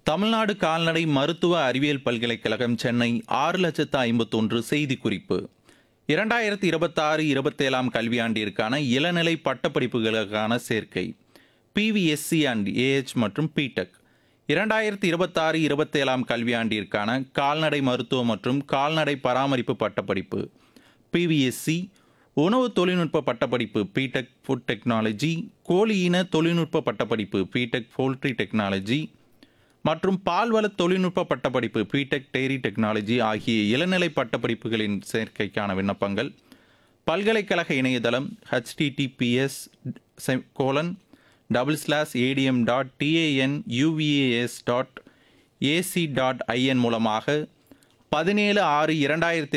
தமிழ்நாடு கால்நடை மருத்துவ அறிவியல் பல்கலைக்கழகம் சென்னை ஆறு லட்சத்து ஐம்பத்தொன்று செய்திக்குறிப்பு இரண்டாயிரத்தி இருபத்தாறு இருபத்தேழாம் கல்வியாண்டிற்கான இளநிலை பட்டப்படிப்புகளுக்கான சேர்க்கை பிவிஎஸ்சி அண்ட் ஏஹெச் மற்றும் பிடெக் இரண்டாயிரத்தி இருபத்தாறு இருபத்தேழாம் கல்வியாண்டிற்கான கால்நடை மருத்துவ மற்றும் கால்நடை பராமரிப்பு பட்டப்படிப்பு பிவிஎஸ்சி உணவு தொழில்நுட்ப பட்டப்படிப்பு பிடெக் ஃபுட் டெக்னாலஜி கோழி இன தொழில்நுட்ப பட்டப்படிப்பு பிடெக் போல்ட்ரி டெக்னாலஜி மற்றும் பால்வள தொழில்நுட்ப பட்டப்படிப்பு பிடெக் டெய்ரி டெக்னாலஜி ஆகிய இளநிலை பட்டப்படிப்புகளின் சேர்க்கைக்கான விண்ணப்பங்கள் பல்கலைக்கழக இணையதளம் H T T P S colon double slash A T M dot T A N U V A S dot A C dot I N மூலமாக பதினேழு ஆறு இரண்டாயிரத்தி